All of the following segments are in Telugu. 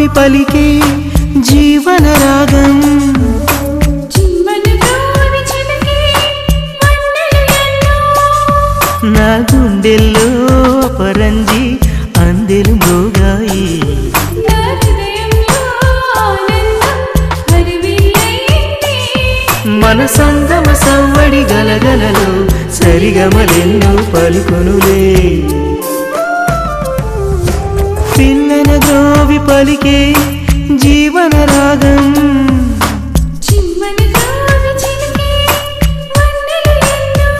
పలికే జీవన రాగం చిమ్మని గాలి చిలికే వన్నెలు ఎన్నో నా గుండెల్లో పరంజి అందెలు మోగాయి నా హృదయంలో ఆనందం హరివిల్లయింది మన సంగమ సవ్వడి గలగలలో సరిగమలెన్నో పలుకునులే పిల్లన గ్రోవి పలికే జీవన రాగం చిమ్మని గాలి చిలికే వన్నెలు ఎన్నో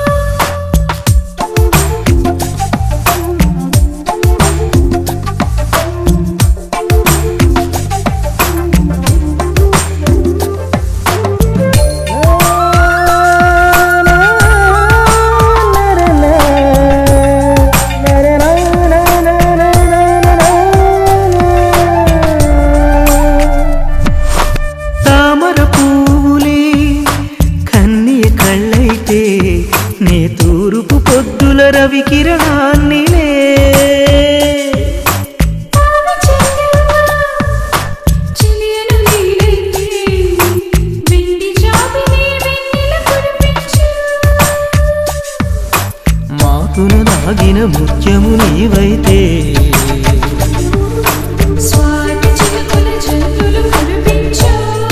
తామర పువ్వులే కన్నీ కళ్ళైతే నే తూరుపు పొద్దుల రవి కిరణాన్నిలే తావి చెల్లెమ్మ చెలియను నీలైతే వెండి జాబిని వెన్నెల కురిపించు మాతును దాగిన ముత్యము నీవైతే స్వాతి చిలుకల జల్లులు కురిపించు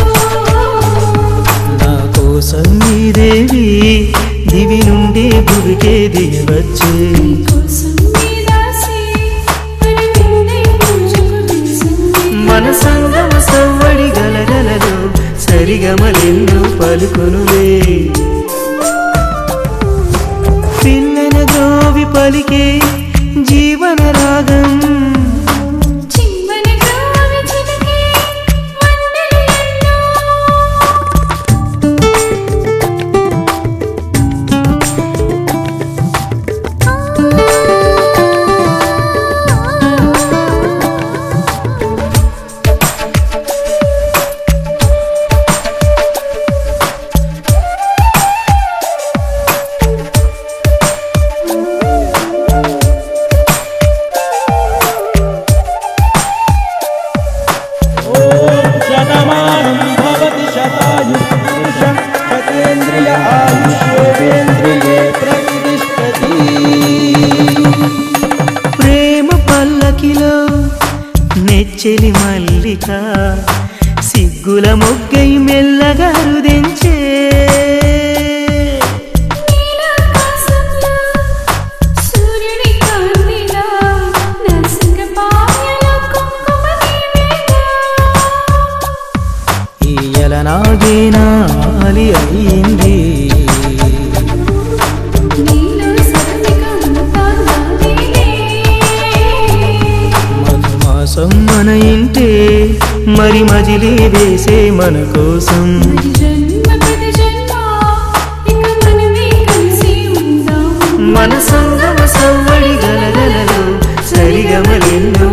నా కోసం ఈ దేవి దివి నుండి భువికే దిగవచ్చే కోసం నీ దాసి మరి విందే పూజకు తెలిసింది మన సంగమ సవ్వడి గలగలలో సరిగమలెన్నో పలుకునులే పిల్లన గోవి పలికే జీవన రాగం చిమ్మని గాలి చిలికే వన్నెలు ఎన్నో शतमानं भवति शतायु पुरुषं शतेन्द्रिय आयुष्येवेन्द्रिये प्रतिष्ठति ప్రేమ పల్లకిలో నెచ్చెలి మల్లిక సిగ్గుల మొగ్గై మెల్లగా రుదించే నీలాకాశంలో సూర్యుడి కాంతిలో నరసింగ పాయలో కుంకుమ నీవేగా ఈయల నాగేనాలి అయింది నీలో సరళికంతా నాదేలే మధుమాసం మన ఇంటే మరి మజిలీ వేసే మన కోసం ప్రతి జన్మ ప్రతి జన్మ ఇక మనమే కలిసి ఉందాం మన సంగమ సవ్వడి గలగలలో సరిగమలెన్నో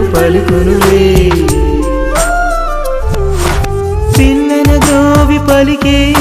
పలుకునులే పిల్లన గోవి పలికే